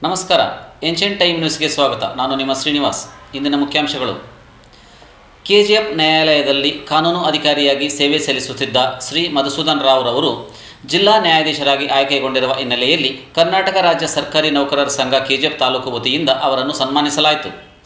ನಮಸ್ಕಾರ ancient time ನ್ಯೂಸ್ಗೆ ಸ್ವಾಗತ ನಾನು ನಿಮ್ಮ ಶ್ರೀನಿವಾಸ್ ಇಂದಿನ ಮುಖ್ಯಾಂಶಗಳು ಕೆಜಿಎಫ್ ನ್ಯಾಯಾಲಯದಲ್ಲಿ ಕಾನೂನು ಅಧಿಕಾರಿಯಾಗಿ ಸೇವೆ ಸಲ್ಲಿಸುತ್ತಿದ್ದ ಶ್ರೀ ಮಧುಸೂದನ್ ರಾವ್ ರವರು ಜಿಲ್ಲಾ ನ್ಯಾಯಾಧೀಶರಾಗಿ ಆಯ್ಕೆಗೊಂಡಿರುವ ಹಿನ್ನೆಲೆಯಲ್ಲಿ ಕರ್ನಾಟಕ ರಾಜ್ಯ ಸರ್ಕಾರಿ ನೌಕರರ ಸಂಘ ಕೆಜಿಎಫ್ ತಾಲೂಕು ವತಿಯಿಂದ ಅವರನ್ನು ಸನ್ಮಾನಿಸಲಾಯಿತು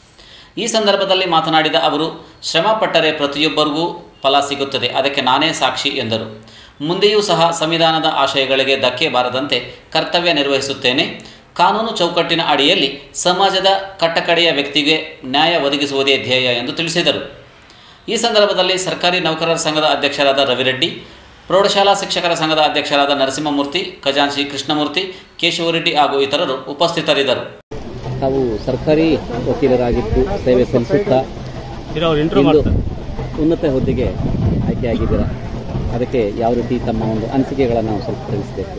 ಈ ಸಂದರ್ಭದಲ್ಲಿ ಮಾತನಾಡಿದ ಅವರು ಶ್ರಮ ಪಟ್ಟರೆ ಪ್ರತಿಯೊಬ್ಬರಿಗೂ ಫಲ ಸಿಗುತ್ತದೆ ಅದಕ್ಕೆ ನಾನೇ ಸಾಕ್ಷಿ ಎಂದರು ಮುಂದೆಯೂ ಸಹ ಸಂವಿಧಾನದ ಆಶಯಗಳಿಗೆ ಧಕ್ಕೆ ಬಾರದಂತೆ ಕರ್ತವ್ಯ ನಿರ್ವಹಿಸುತ್ತೇನೆ ಕಾನೂನು ಚೌಕಟ್ಟಿನ ಅಡಿಯಲ್ಲಿ ಸಮಾಜದ ಕಟ್ಟಕಡೆಯ ವ್ಯಕ್ತಿಗೆ ನ್ಯಾಯ ಒದಗಿಸುವುದೇ ಧ್ಯೇಯ ಎಂದು ತಿಳಿಸಿದರು ಈ ಸಂದರ್ಭದಲ್ಲಿ ಸರ್ಕಾರಿ ನೌಕರರ ಸಂಘದ ಅಧ್ಯಕ್ಷರಾದ ರವಿರೆಡ್ಡಿ ಪ್ರೌಢಶಾಲಾ ಶಿಕ್ಷಕರ ಸಂಘದ ಅಧ್ಯಕ್ಷರಾದ ನರಸಿಂಹಮೂರ್ತಿ ಖಜಾನ್ಸಿ ಕೃಷ್ಣಮೂರ್ತಿ ಕೇಶವರೆಡ್ಡಿ ಹಾಗೂ ಇತರರು ಉಪಸ್ಥಿತರಿದ್ದರು ತಾವು ಸರ್ಕಾರಿ ವಕೀಲರಾಗಿದ್ದು ಸೇವೆ ಸಲ್ಲಿಸುತ್ತಾ ಇರೋ ಅವ್ರು ಇಂಟ್ರೂ ಇಂದು ಮಾಡ್ತಾರೆ ಉನ್ನತ ಹುದ್ದೆಗೆ ಆಯ್ಕೆಯಾಗಿದ್ದೀರಾ ಅದಕ್ಕೆ ಯಾವ ರೀತಿ ತಮ್ಮ ಒಂದು ಅನಿಸಿಕೆಗಳನ್ನು ನಾವು ಸ್ವಲ್ಪ ತಿಳಿಸಬೇಕು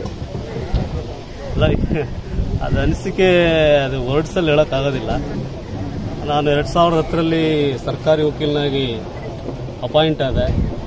ಅಲ್ಲ ಅದು ಅನಿಸಿಕೆ ಅದು ವರ್ಡ್ಸಲ್ಲಿ ಹೇಳೋಕ್ಕಾಗೋದಿಲ್ಲ ನಾನು ಎರಡು ಸಾವಿರದ ಹತ್ತರಲ್ಲಿ ಸರ್ಕಾರಿ ವಕೀಲನಾಗಿ ಅಪಾಯಿಂಟ್ ಆದೆ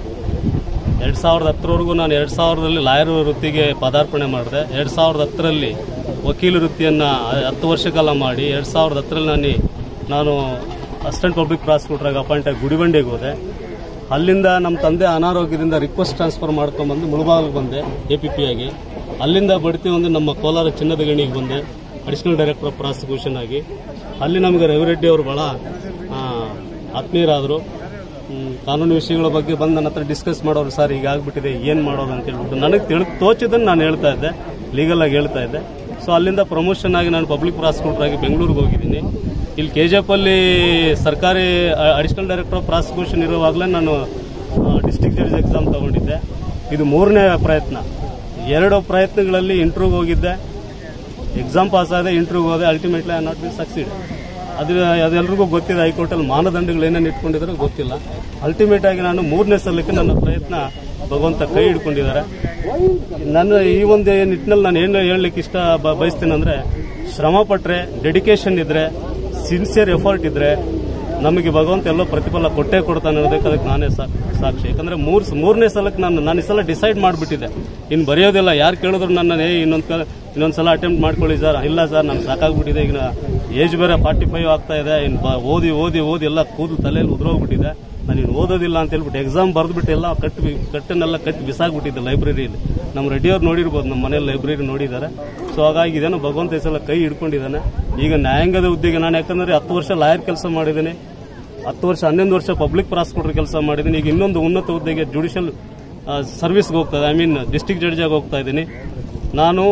ಎರಡು ಸಾವಿರದ ಹತ್ತರವರೆಗೂ ನಾನು ಎರಡು ಸಾವಿರದಲ್ಲಿ ಲಾಯರ್ ವೃತ್ತಿಗೆ ಪದಾರ್ಪಣೆ ಮಾಡಿದೆ ಎರಡು ಸಾವಿರದ ಹತ್ತರಲ್ಲಿ ವಕೀಲ ವೃತ್ತಿಯನ್ನು ಹತ್ತು ವರ್ಷ ಕಾಲ ಮಾಡಿ ಎರಡು ಸಾವಿರದ ಹತ್ತರಲ್ಲಿ ನಾನು ನಾನು ಅಸಿಸ್ಟೆಂಟ್ ಪಬ್ಲಿಕ್ ಪ್ರಾಸಿಕ್ಯೂಟರಾಗಿ ಅಪಾಯಿಂಟ್ ಆಗಿ ಗುಡಿಬಂಡೆಗೆ ಹೋದೆ ಅಲ್ಲಿಂದ ನಮ್ಮ ತಂದೆ ಅನಾರೋಗ್ಯದಿಂದ ರಿಕ್ವೆಸ್ಟ್ ಟ್ರಾನ್ಸ್ಫರ್ ಮಾಡ್ಕೊಂಡ್ಬಂದು ಮುಳಬಾಗಿಲಿಗೆ ಬಂದೆ ಎ ಪಿ ಪಿ ಆಗಿ ಅಲ್ಲಿಂದ ಬಡ್ತಿ ಒಂದು ನಮ್ಮ ಕೋಲಾರ ಚಿನ್ನದ ಗಣಿಗೆ ಬಂದೆ ಅಡಿಷನಲ್ ಡೈರೆಕ್ಟರ್ ಆಫ್ ಪ್ರಾಸಿಕ್ಯೂಷನ್ ಆಗಿ ಅಲ್ಲಿ ನಮಗೆ ರವಿರೆಡ್ಡಿ ಅವರು ಭಾಳ ಆ, ಆತ್ಮೀಯರಾದರು ಹ್ಮ್, ಕಾನೂನು ವಿಷಯಗಳ ಬಗ್ಗೆ ಬಂದು ನನ್ನ ಹತ್ರ ಡಿಸ್ಕಸ್ ಮಾಡೋರು ಸರ್ ಈಗ ಆಗ್ಬಿಟ್ಟಿದೆ ಏನು ಮಾಡೋದು ಅಂತ ಹೇಳ್ಬಿಟ್ಟು ನನಗೆ ತಿಳಿ ತೋಚಿದ್ದನ್ನು ನಾನು ಹೇಳ್ತಾ ಇದ್ದೆ ಲೀಗಲ್ ಆಗಿ ಹೇಳ್ತಾ ಇದ್ದೆ ಸೊ ಅಲ್ಲಿಂದ ಪ್ರಮೋಷನ್ ಆಗಿ ನಾನು ಪಬ್ಲಿಕ್ ಪ್ರಾಸಿಕ್ಯೂಟರ್ ಆಗಿ ಬೆಂಗಳೂರಿಗೆ ಹೋಗಿದ್ದೀನಿ ಇಲ್ಲಿ ಕೆ ಜಿ ಎಫ್ ಅಲ್ಲಿ ಸರ್ಕಾರಿ ಅಡಿಷನಲ್ ಡೈರೆಕ್ಟರ್ ಆಫ್ ಪ್ರಾಸಿಕ್ಯೂಷನ್ ಇರುವಾಗಲೇ ನಾನು ಡಿಸ್ಟಿಕ್ ಜಡ್ಜ್ ಎಕ್ಸಾಮ್ ತಗೊಂಡಿದ್ದೆ ಇದು ಮೂರನೇ ಪ್ರಯತ್ನ ಎರಡು ಪ್ರಯತ್ನಗಳಲ್ಲಿ ಇಂಟರ್ವ್ಯೂಗೆ ಹೋಗಿದ್ದೆ ಎಕ್ಸಾಮ್ ಪಾಸ್ ಆದ ಇಂಟರ್ವ್ಯೂಗೆ ಹೋದೆ ultimately I not be succeed ಅದು ಅದೆಲ್ಲರಿಗೂ ಗೊತ್ತಿದೆ ಹೈಕೋರ್ಟಲ್ಲಿ ಮಾನದಂಡಗಳು ಏನೇನು ಇಟ್ಕೊಂಡಿದ್ದಾರೋ ಗೊತ್ತಿಲ್ಲ ಅಲ್ಟಿಮೇಟ್ ಆಗಿ ನಾನು ಮೂರನೇ ಸಲಕ್ಕೆ ನನ್ನ ಪ್ರಯತ್ನ ಭಗವಂತ ಕೈ ಹಿಡ್ಕೊಂಡಿದ್ದಾರೆ ನಾನು ಈ ಒಂದು ನಿಟ್ಟಿನಲ್ಲಿ ನಾನು ಏನು ಹೇಳಲಿಕ್ಕೆ ಇಷ್ಟ ಬ- ಬಯಸ್ತೀನಿ ಅಂದರೆ ಶ್ರಮ ಪಟ್ಟರೆ ಡೆಡಿಕೇಶನ್ ಇದ್ದರೆ ಸಿನ್ಸಿಯರ್ ಎಫರ್ಟ್ ಇದ್ದರೆ ನಮಗೆ ಭಗವಂತ ಎಲ್ಲೋ ಪ್ರತಿಫಲ ಕೊಟ್ಟೇ ಕೊಡ್ತಾನೆ ಅನ್ನೋದಕ್ಕೆ ಅದಕ್ಕೆ ನಾನೇ ಸಾ- ಸಾಕ್ಷಿ ಯಾಕಂದ್ರೆ ಮೂರ್ ಮೂರನೇ ಸಲಕ್ಕೆ ನಾನು ನಾನು ಈ ಸಲ ಡಿಸೈಡ್ ಮಾಡಿಬಿಟ್ಟಿದ್ದೆ ಇನ್ನು ಬರೆಯೋದಿಲ್ಲ ಯಾರು ಕೇಳಿದ್ರು ನನ್ನ ಏ ಇನ್ನೊಂದು ಕಾಲ ಇನ್ನೊಂದು ಸಲ ಅಟೆಂಪ್ಟ್ ಮಾಡ್ಕೊಳ್ಳಿ ಸರ್ ಇಲ್ಲ ಸರ್ ನಾನು ಸಾಕಾಗ್ಬಿಟ್ಟಿದೆ ಈಗ ಏಜ್ ಬೇರೆ ಫಾರ್ಟಿ ಫೈವ್ ಆಗ್ತಾ ಇದೆ ಇನ್ನು ಬ- ಓದಿ ಓದಿ ಓದಿ ಎಲ್ಲ ಕೂದಲು ತಲೆಯಲ್ಲಿ ಉದುರೋಗ್ಬಿಟ್ಟಿದೆ ನಾನು ಇನ್ನು ಓದೋದಿಲ್ಲ ಅಂತ ಹೇಳ್ಬಿಟ್ಟು ಎಕ್ಸಾಮ್ ಬರೆದ್ಬಿಟ್ಟು ಎಲ್ಲ ಕಟ್ಟಿ ಬಿ- ಕಟ್ಟನ್ನೆಲ್ಲ ಕಟ್ಟಿ ಬಿಸಾಕ್ಬಿಟ್ಟಿದ್ದೆ ಲೈಬ್ರರಿಯಲ್ಲಿ ನಮ್ಮ ರೆಡ್ಡಿಯವ್ರು ನೋಡಿರ್ಬೋದು ನಮ್ಮ ಮನೇಲಿ ಲೈಬ್ರರಿ ನೋಡಿದ್ದಾರೆ ಸೊ ಹಾಗಾಗಿ ಇದೇನೋ ಭಗವಂತ ಈ ಸಲ ಕೈ ಹಿಡ್ಕೊಂಡಿದ್ದಾನೆ ಈಗ ನ್ಯಾಯಾಂಗದ ಹುದ್ದೆಗೆ ನಾನು ಯಾಕಂದ್ರೆ ಹತ್ತು ವರ್ಷ ಲಾಯರ್ ಕೆಲಸ ಮಾಡಿದ್ದೀನಿ ಹತ್ತು ವರ್ಷ ಹನ್ನೊಂದು ವರ್ಷ ಪಬ್ಲಿಕ್ ಪ್ರಾಸಿಕ್ಯೂಟರ್ ಕೆಲಸ ಮಾಡಿದ್ದೀನಿ ಈಗ ಇನ್ನೊಂದು ಉನ್ನತ ಹುದ್ದೆಗೆ ಜುಡಿಷಿಯಲ್ ಸರ್ವಿಸ್ಗೆ ಹೋಗ್ತಾ ಐ ಮೀನ್ ಡಿಸ್ಟಿಕ್ ಜಡ್ಜ್ ಆಗಿ ಹೋಗ್ತಾ ಇದ್ದೀನಿ ನಾನು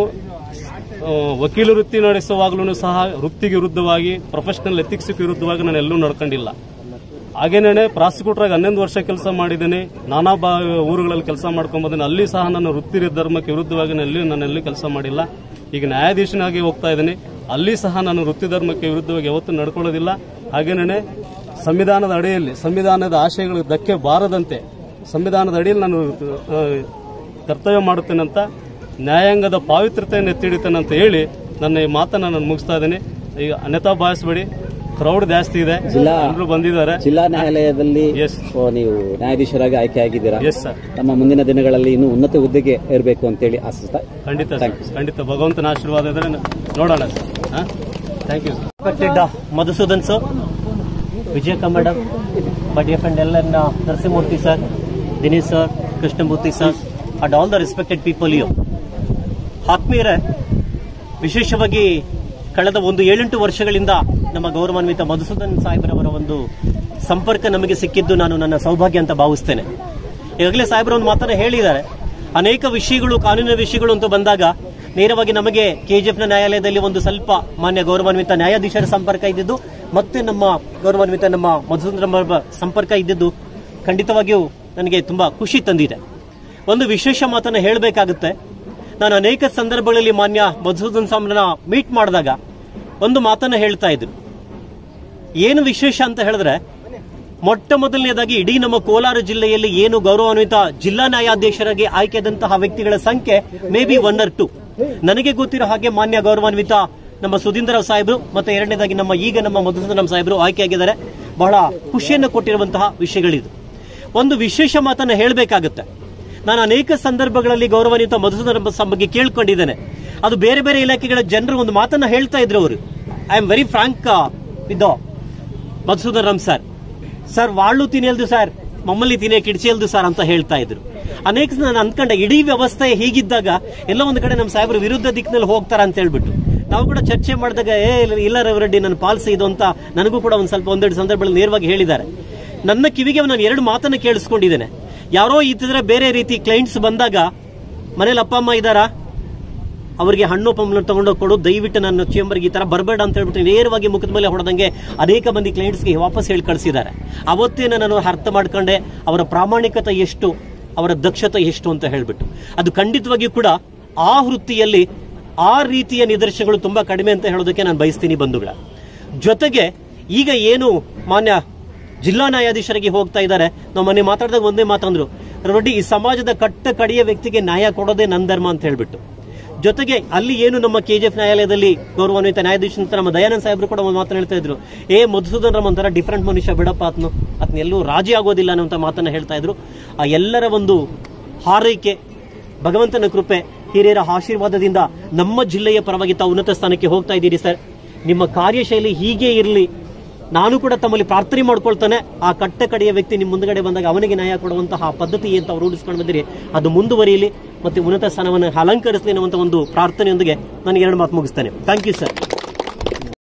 ಆ, ವಕೀಲ ವೃತ್ತಿ ನಡೆಸುವಾಗಲೂ ಸಹ ವೃತ್ತಿಗೆ ವಿರುದ್ಧವಾಗಿ ಪ್ರೊಫೆಷನಲ್ ಎಥಿಕ್ಸ್ ವಿರುದ್ಧವಾಗಿ ನಾನು ಎಲ್ಲೂ ನಡ್ಕೊಂಡಿಲ್ಲ ಹಾಗೇನೇ ಪ್ರಾಸಿಕ್ಯೂಟರ್ ಆಗಿ ಹನ್ನೊಂದು ವರ್ಷ ಕೆಲಸ ಮಾಡಿದ್ದೀನಿ ನಾನಾ ಬಾ ಊರುಗಳಲ್ಲಿ ಕೆಲಸ ಮಾಡ್ಕೊಂಬಂದಿನಿ ಅಲ್ಲಿ ಸಹ ನನ್ನ ವೃತ್ತಿ ಧರ್ಮಕ್ಕೆ ವಿರುದ್ಧವಾಗಿ ನಾನು ಎಲ್ಲಿ ನಾನು ಎಲ್ಲಿ ಕೆಲಸ ಮಾಡಿಲ್ಲ ಈಗ ನ್ಯಾಯಾಧೀಶನಾಗಿ ಹೋಗ್ತಾ ಇದ್ದೀನಿ ಅಲ್ಲಿ ಸಹ ನಾನು ವೃತ್ತಿ ಧರ್ಮಕ್ಕೆ ವಿರುದ್ಧವಾಗಿ ಯಾವತ್ತೂ ನಡ್ಕೊಳ್ಳೋದಿಲ್ಲ ಹಾಗೇನೇ ಸಂವಿಧಾನದ ಅಡಿಯಲ್ಲಿ ಸಂವಿಧಾನದ ಆಶಯಗಳಿಗೆ ಧಕ್ಕೆ ಬಾರದಂತೆ ಸಂವಿಧಾನದ ಅಡಿಯಲ್ಲಿ ನಾನು ಆ, ಕರ್ತವ್ಯ ಮಾಡುತ್ತೇನೆ ಅಂತ ನ್ಯಾಯಾಂಗದ ಪಾವಿತ್ರತೆಯನ್ನು ಎತ್ತಿಡಿತೇನೆ ಅಂತ ಹೇಳಿ ನನ್ನ ಈ ಮಾತನ್ನ ನಾನು ಮುಗಿಸ್ತಾ ಇದ್ದೀನಿ ಈಗ ಅನ್ಯತಾ ಭಾವಿಸಬೇಡಿ ಕ್ರೌಡ್ ಜಾಸ್ತಿ ಇದೆ ಜಿಲ್ಲಾ ಎಲ್ಲರೂ ಬಂದಿದ್ದಾರೆ ಜಿಲ್ಲಾ ನ್ಯಾಯಾಲಯದಲ್ಲಿ Yes. ಓ, ನೀವು ನ್ಯಾಯಾಧೀಶರಾಗಿ ಆಯ್ಕೆಯಾಗಿದ್ದೀರಾ ಎಸ್ ಸರ್ ನಮ್ಮ ಮುಂದಿನ ದಿನಗಳಲ್ಲಿ ಇನ್ನೂ ಉನ್ನತ ಹುದ್ದೆಗೆ ಇರಬೇಕು ಅಂತೇಳಿ ಆಶಿಸ್ತಾ ಖಂಡಿತ ಸರ್ ಖಂಡಿತ ಭಗವಂತನ ಆಶೀರ್ವಾದ ಇದ್ರೆ ನೋಡೋಣ sir thank you sir respected uh, Madhusudan sir, Vijay madam, my dear friend Ellen uh, Narsimurthy sir, Dinesh sir, Krishnamurthy sir, and all the respected people here. ಆತ್ಮೀಯರೇ ವಿಶೇಷವಾಗಿ ಕಳೆದ ಒಂದು ಏಳೆಂಟು ವರ್ಷಗಳಿಂದ ನಮ್ಮ ಗೌರವಾನ್ವಿತ ಮಧುಸೂದನ್ ಸಾಹೇಬರವರ ಒಂದು ಸಂಪರ್ಕ ನಮಗೆ ಸಿಕ್ಕಿದ್ದು ನಾನು ನನ್ನ ಸೌಭಾಗ್ಯ ಅಂತ ಭಾವಿಸ್ತೇನೆ ಈಗಾಗಲೇ ಸಾಹೇಬರು ಒಂದು ಮಾತನ್ನ ಹೇಳಿದ್ದಾರೆ ಅನೇಕ ವಿಷಯಗಳು ಕಾನೂನಿನ ವಿಷಯಗಳು ಅಂತ ಬಂದಾಗ ನೇರವಾಗಿ ನಮಗೆ ಕೆಜಿಎಫ್ನ ನ್ಯಾಯಾಲಯದಲ್ಲಿ ಒಂದು ಸ್ವಲ್ಪ ಮಾನ್ಯ ಗೌರವಾನ್ವಿತ ನ್ಯಾಯಾಧೀಶರ ಸಂಪರ್ಕ ಇದ್ದಿದ್ದು ಮತ್ತೆ ನಮ್ಮ ಗೌರವಾನ್ವಿತ ನಮ್ಮ ಮಧುಸೂದನ್ ಸಂಪರ್ಕ ಇದ್ದಿದ್ದು ಖಂಡಿತವಾಗಿಯೂ ನನಗೆ ತುಂಬಾ ಖುಷಿ ತಂದಿದೆ ಒಂದು ವಿಶೇಷ ಮಾತನ್ನ ಹೇಳಬೇಕಾಗುತ್ತೆ ನಾನು ಅನೇಕ ಸಂದರ್ಭಗಳಲ್ಲಿ ಮಾನ್ಯ ಮಧುಸೂದನ್ ಸಾಮ್ರನ್ನ ಮೀಟ್ ಮಾಡಿದಾಗ ಒಂದು ಮಾತನ್ನ ಹೇಳ್ತಾ ಇದ್ರು ಏನು ವಿಶೇಷ ಅಂತ ಹೇಳಿದ್ರೆ ಮೊಟ್ಟ ಮೊದಲನೇದಾಗಿ ಇಡೀ ನಮ್ಮ ಕೋಲಾರ ಜಿಲ್ಲೆಯಲ್ಲಿ ಏನು ಗೌರವಾನ್ವಿತ ಜಿಲ್ಲಾ ನ್ಯಾಯಾಧೀಶರಾಗಿ ಆಯ್ಕೆಯಾದಂತಹ ವ್ಯಕ್ತಿಗಳ ಸಂಖ್ಯೆ maybe one or two ನನಗೆ ಗೊತ್ತಿರೋ ಹಾಗೆ ಮಾನ್ಯ ಗೌರವಾನ್ವಿತ ನಮ್ಮ ಸುಧೀಂದ್ರ ಸಾಹೇಬರು ಮತ್ತೆ ಎರಡನೇದಾಗಿ ನಮ್ಮ ಈಗ ನಮ್ಮ ಮಧುಸೂದನ್ ಸಾಹೇಬರು ಆಯ್ಕೆಯಾಗಿದ್ದಾರೆ ಬಹಳ ಖುಷಿಯನ್ನು ಕೊಟ್ಟಿರುವಂತಹ ವಿಷಯಗಳಿದು ಒಂದು ವಿಶೇಷ ಮಾತನ್ನ ಹೇಳಬೇಕಾಗುತ್ತೆ ನಾನು ಅನೇಕ ಸಂದರ್ಭಗಳಲ್ಲಿ ಗೌರವಾನ್ವಿತ ಮಧುಸೂದನ್ ಬಗ್ಗೆ ಕೇಳ್ಕೊಂಡಿದ್ದೇನೆ ಅದು ಬೇರೆ ಬೇರೆ ಇಲಾಖೆಗಳ ಜನರು ಒಂದು ಮಾತನ್ನ ಹೇಳ್ತಾ ಇದ್ರು ಅವರು I am very frank with Madhusudan Ram sir sir ವಾಳು ತಿನ್ನೆಲ್ದು ಸರ್ ಮಮ್ಮಲ್ಲಿ ತಿನ್ನೆ ಕಿಡ್ಚೆಲ್ದು ಸರ್ ಅಂತ ಹೇಳ್ತಾ ಇದ್ರು ಅನೇಕ ಸಲ ನಾನು ಅನ್ಕೊಂಡೆ ಇಡೀ ವ್ಯವಸ್ಥೆ ಹೀಗಿದ್ದಾಗ ಎಲ್ಲ ಒಂದು ಕಡೆ ನಮ್ಮ ಸಾಹೇಬರು ವಿರುದ್ಧ ದಿಕ್ಕಿನಲ್ಲಿ ಹೋಗ್ತಾರ ಅಂತ ಹೇಳ್ಬಿಟ್ಟು ನಾವು ಕೂಡ ಚರ್ಚೆ ಮಾಡಿದಾಗ ಏ ಇಲ್ಲ- ಇಲ್ಲ ರೆಡ್ಡಿ ನನ್ನ ಪಾಲಿಸಿ ಇದು ಅಂತ ನನಗೂ ಕೂಡ ಒಂದು ಸ್ವಲ್ಪ ಒಂದೆರಡು ಸಂದರ್ಭಗಳಲ್ಲಿ ನೇರವಾಗಿ ಹೇಳಿದ್ದಾರೆ ನನ್ನ ಕಿವಿಗೆ ನಾನು ಎರಡು ಮಾತನ್ನ ಕೇಳಿಸ್ಕೊಂಡಿದ್ದೇನೆ ಯಾರೋ ಇತ್ತಿದ್ರೆ ಬೇರೆ ರೀತಿ ಕ್ಲೈಂಟ್ಸ್ ಬಂದಾಗ ಮನೇಲಿ ಅಪ್ಪ ಅಮ್ಮ ಇದ್ದಾರಾ ಅವರಿಗೆ ಹಣ್ಣು ಪಂಪ್ನ ತಗೊಂಡು ಕೊಡು ದಯವಿಟ್ಟು ನನ್ನ ಚೇಂಬರ್ಗೆ ಈ ತರ ಬರಬೇಡ ಅಂತ ಹೇಳ್ಬಿಟ್ಟು ನೇರವಾಗಿ ಮುಖದ ಮೇಲೆ ಹೊಡೆದಂಗೆ ಅನೇಕ ಮಂದಿ ಕ್ಲೈಂಟ್ಸ್ಗೆ ವಾಪಸ್ ಹೇಳಿ ಕಳಿಸಿದ್ದಾರೆ ಅವತ್ತೇನೆ ನಾನು ಅರ್ಥ ಮಾಡ್ಕೊಂಡೆ ಅವರ ಪ್ರಾಮಾಣಿಕತೆ ಎಷ್ಟು ಅವರ ದಕ್ಷತೆ ಎಷ್ಟು ಅಂತ ಹೇಳ್ಬಿಟ್ಟು ಅದು ಖಂಡಿತವಾಗಿಯೂ ಕೂಡ ಆ ವೃತ್ತಿಯಲ್ಲಿ ಆ ರೀತಿಯ ನಿದರ್ಶನಗಳು ತುಂಬಾ ಕಡಿಮೆ ಅಂತ ಹೇಳೋದಕ್ಕೆ ನಾನು ಬಯಸ್ತೀನಿ ಬಂಧುಗಳ ಜೊತೆಗೆ ಈಗ ಏನು ಮಾನ್ಯ ಜಿಲ್ಲಾ ನ್ಯಾಯಾಧೀಶರಿಗೆ ಹೋಗ್ತಾ ಇದ್ದಾರೆ ನಾವು ಮೊನ್ನೆ ಮಾತಾಡಿದಾಗ ಒಂದೇ ಮಾತಂದ್ರು ರೊಡ್ಡಿ ಈ ಸಮಾಜದ ಕಟ್ಟ ಕಡೆಯ ವ್ಯಕ್ತಿಗೆ ನ್ಯಾಯ ಕೊಡೋದೇ ನನ್ನ ಧರ್ಮ ಅಂತ ಹೇಳ್ಬಿಟ್ಟು ಜೊತೆಗೆ ಅಲ್ಲಿ ಏನು ನಮ್ಮ ಕೆಜಿಎಫ್ ನ್ಯಾಯಾಲಯದಲ್ಲಿ ಗೌರವಾನ್ವಿತ ನ್ಯಾಯಾಧೀಶ ಅಂತ ನಮ್ಮ ದಯಾನಂದ್ ಸಾಹೇಬರು ಕೂಡ ಒಂದು ಮಾತನ್ನ ಹೇಳ್ತಾ ಇದ್ರು ಏ ಮಧುಸೂದನ್ ರಾಮ್ ಒಂಥರ ಡಿಫ್ರೆಂಟ್ ಮನುಷ್ಯ ಬಿಡಪ್ಪ ಆತ್ನು ಅದನ್ನ ಎಲ್ಲೂ ರಾಜಿ ಆಗೋದಿಲ್ಲ ಅನ್ನೋ ಮಾತನ್ನ ಹೇಳ್ತಾ ಇದ್ರು ಆ ಎಲ್ಲರ ಒಂದು ಹಾರೈಕೆ ಭಗವಂತನ ಕೃಪೆ ಹಿರಿಯರ ಆಶೀರ್ವಾದದಿಂದ ನಮ್ಮ ಜಿಲ್ಲೆಯ ಪರವಾಗಿ ತಾವು ಉನ್ನತ ಸ್ಥಾನಕ್ಕೆ ಹೋಗ್ತಾ ಇದ್ದೀರಿ ಸರ್ ನಿಮ್ಮ ಕಾರ್ಯಶೈಲಿ ಹೀಗೆ ಇರಲಿ ನಾನು ಕೂಡ ತಮ್ಮಲ್ಲಿ ಪ್ರಾರ್ಥನೆ ಮಾಡ್ಕೊಳ್ತಾನೆ ಆ ಕಟ್ಟ ಕಡೆಯ ವ್ಯಕ್ತಿ ನಿಮ್ಮ ಮುಂದುಗಡೆ ಬಂದಾಗ ಅವನಿಗೆ ನ್ಯಾಯ ಕೊಡುವಂತಹ ಪದ್ಧತಿ ಅಂತ ಅವ್ರು ರೂಢಿಸ್ಕೊಂಡು ಬಂದಿರಿ ಅದು ಮುಂದುವರಿಯಲಿ ಮತ್ತೆ ಉನ್ನತ ಸ್ಥಾನವನ್ನು ಅಲಂಕರಿಸಲಿ ಅನ್ನುವಂಥ ಒಂದು ಪ್ರಾರ್ಥನೆಯೊಂದಿಗೆ ನಾನು ಎರಡು ಮಾತು ಮುಗಿಸ್ತೇನೆ ಥ್ಯಾಂಕ್ ಯು ಸರ್